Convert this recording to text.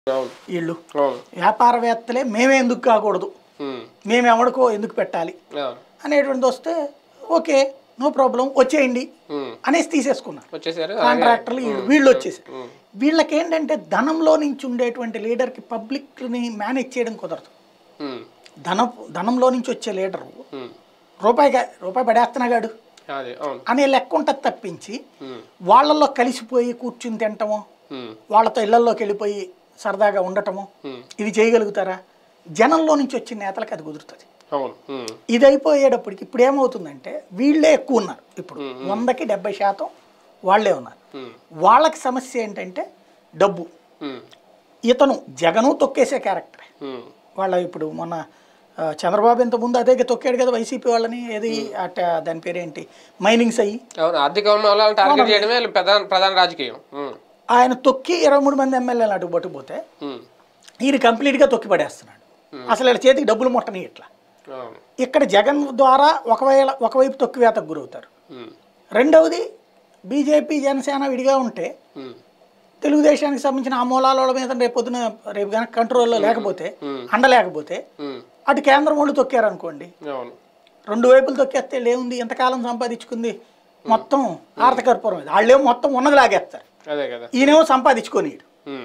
అవును వీళ్ళు అవును వ్యాపారవేత్తలే మేమే ఎందుకు కాకూడదు ఉమ్, మేము ఎవడికో ఎందుకు పెట్టాలి అవును అనేటువంటిది వస్తే ఓకే నో ప్రాబ్లం వచ్చేయండి ఉమ్, అనేసి తీసేసుకున్నారు వచ్చేసారు కాంట్రాక్టర్లు వీళ్ళు వీళ్ళు వచ్చేసారు వీళ్ళకి ఏంటంటే ధనంలో నుంచి ఉండేటువంటి లీడర్కి పబ్లిక్ని మేనేజ్ చేయడం కుదరదు ఉమ్, ధనం ధనంలో నుంచి వచ్చే లీడరు ఉమ్, రూపాయి గా- రూపాయి పడేస్తున్నాగాడు అదే అవును అనే లెక్క ఉంటుంది తప్పించి ఉమ్, వాళ్ళల్లో కలిసిపోయి కూర్చుని తింటము ఉమ్, వాళ్ళతో ఇళ్లల్లోకి వెళ్ళిపోయి సరదాగా ఉండటము ఉమ్, ఇవి చేయగలుగుతారా జనంలో నుంచి వచ్చిన నేతలకు అది కుదురుతుంది అవును ఉమ్, ఇది అయిపోయేటప్పటికి ఇప్పుడు ఏమవుతుందంటే వీళ్ళే ఎక్కువ ఉన్నారు ఇప్పుడు వందకి డెబ్బై శాతం వాళ్ళే ఉన్నారు ఉమ్, వాళ్ళకి సమస్య ఏంటంటే డబ్బు ఉమ్, ఇతను జగను తొక్కేసే క్యారెక్టరే ఉమ్, వాళ్ళ ఇప్పుడు మొన్న ఆ, చంద్రబాబు ఇంత ముందు అదే తొక్కాడు కదా వైసీపీ వాళ్ళని ఏది అట దాని పేరేంటి మైనింగ్స్ అయ్యి అవును ఆర్థిక వాళ్ళని టార్గెట్ చేయడమే ప్రధాన ప్రధాన రాజకీయం ఉమ్, ఆయన తొక్కి ఇరవై మూడు మంది ఎమ్మెల్యేలు అటు పట్టుకుపోతే ఉమ్, ఈయన కంప్లీట్గా తొక్కి పడేస్తున్నాడు అసలు వీళ్ళ చేతికి డబ్బులు ముట్టని ఇట్లా అవును ఇక్కడ జగన్ ద్వారా ఒకవేళ ఒకవైపు తొక్కివేతకు గురవుతారు ఉమ్, రెండవది బీజేపీ జనసేన విడిగా ఉంటే ఉమ్, తెలుగుదేశానికి సంబంధించిన ఆ మూలాల మీద రేపు పొద్దున రేపు కనుక కంట్రోల్లో లేకపోతే అండ లేకపోతే ఉమ్, అటు కేంద్రం వాళ్ళు తొక్కారనుకోండి అవును రెండు వైపులు తొక్కేస్తే లేవుంది ఎంతకాలం సంపాదించుకుంది మొత్తం ఆర్థకర్పూరం ఇది వాళ్ళేమో మొత్తం ఉన్నది లాగేస్తారు అదే కదా ఈయనేమో సంపాదించుకొని